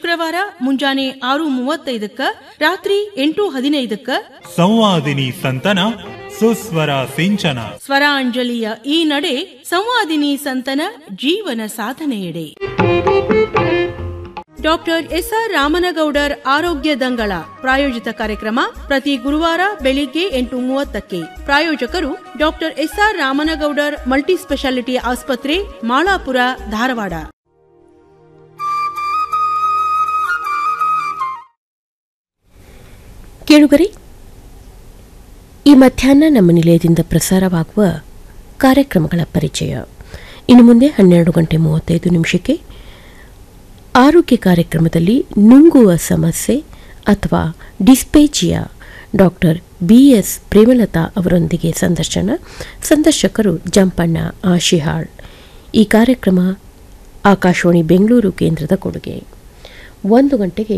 ಶುಕ್ರವಾರ ಮುಂಜಾನೆ ಆರು ಮೂವತ್ತೈದಕ್ಕ ರಾತ್ರಿ ಎಂಟು ಹದಿನೈದಕ್ಕ ಸಂವಾದಿನಿ ಸಂತನ ಸುಸ್ವರ ಸಿಂಚನ ಸ್ವರ ಅಂಜಲಿಯ ಈ ನಡೆ ಸಂವಾದಿನಿ ಸಂತನ ಜೀವನ ಸಾಧನೆಯೆಡೆ ಡಾಕ್ಟರ್ ಎಸ್ಆರ್ ರಾಮನಗೌಡರ್ ಆರೋಗ್ಯ ದಂಗಳ ಪ್ರಾಯೋಜಿತ ಕಾರ್ಯಕ್ರಮ ಪ್ರತಿ ಗುರುವಾರ ಬೆಳಿಗ್ಗೆ ಎಂಟು ಮೂವತ್ತಕ್ಕೆ ಪ್ರಾಯೋಜಕರು doctor SR Ramanagoudar multi speciality ಆಸ್ಪತ್ರೆ ಮಾಳಾಪುರ ಧಾರವಾಡ ಕೇಳುಗರೆ ಈ ಮಧ್ಯಾಹ್ನ ನಮ್ಮ ನಿಲಯದಿಂದ ಪ್ರಸಾರವಾಗುವ ಕಾರ್ಯಕ್ರಮಗಳ ಪರಿಚಯ ಇನ್ನು ಮುಂದೆ ಹನ್ನೆರಡು ಗಂಟೆ ಮೂವತ್ತೈದು ನಿಮಿಷಕ್ಕೆ ಆರೋಗ್ಯ ಕಾರ್ಯಕ್ರಮದಲ್ಲಿ ನುಂಗುವ ಸಮಸ್ಯೆ ಅಥವಾ dysphagia doctor B S Premalatha ಅವರೊಂದಿಗೆ ಸಂದರ್ಶನ ಸಂದರ್ಶಕರು ಜಂಪಣ್ಣ ಆಶಿಹಾಳ್ ಈ ಕಾರ್ಯಕ್ರಮ ಆಕಾಶವಾಣಿ ಬೆಂಗಳೂರು ಕೇಂದ್ರದ ಕೊಡುಗೆ ಒಂದು ಗಂಟೆಗೆ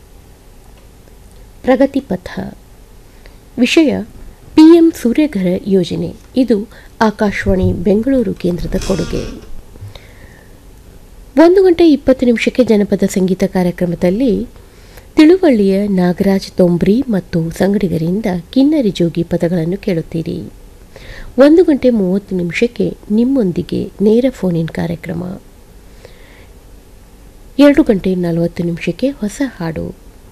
ಪ್ರಗತಿ ಪಥ ವಿಷಯ ಪಿಎಂ ಸೂರ್ಯಘರ ಯೋಜನೆ ಇದು ಆಕಾಶವಾಣಿ ಬೆಂಗಳೂರು ಕೇಂದ್ರದ ಕೊಡುಗೆ ಒಂದು ಗಂಟೆ ಇಪ್ಪತ್ತು ನಿಮಿಷಕ್ಕೆ ಜನಪದ ಸಂಗೀತ ಕಾರ್ಯಕ್ರಮದಲ್ಲಿ ತಿಳುವಳ್ಳಿಯ ನಾಗರಾಜ್ ತೊಂಬ್ರಿ ಮತ್ತು ಸಂಗಡಿಗರಿಂದ ಕಿನ್ನರಿ ಜೋಗಿ ಪದಗಳನ್ನು ಕೇಳುತ್ತೀರಿ ಒಂದು ಗಂಟೆ ಮೂವತ್ತು ನಿಮಿಷಕ್ಕೆ ನಿಮ್ಮೊಂದಿಗೆ ನೇರ ಫೋನ್ ಇನ್ ಕಾರ್ಯಕ್ರಮ ಎರಡು ಗಂಟೆ ನಲವತ್ತು ನಿಮಿಷಕ್ಕೆ ಹೊಸ ಹಾಡು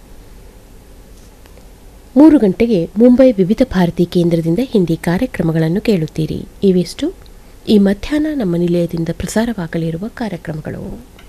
ಮೂರು ಗಂಟೆಗೆ ಮುಂಬೈ ವಿವಿಧ ಭಾರತಿ ಕೇಂದ್ರದಿಂದ ಹಿಂದಿ ಕಾರ್ಯಕ್ರಮಗಳನ್ನು ಕೇಳುತ್ತೀರಿ ಇವಿಷ್ಟು ಈ ಮಧ್ಯಾಹ್ನ ನಮ್ಮ ನಿಲಯದಿಂದ ಪ್ರಸಾರವಾಗಲಿರುವ ಕಾರ್ಯಕ್ರಮಗಳು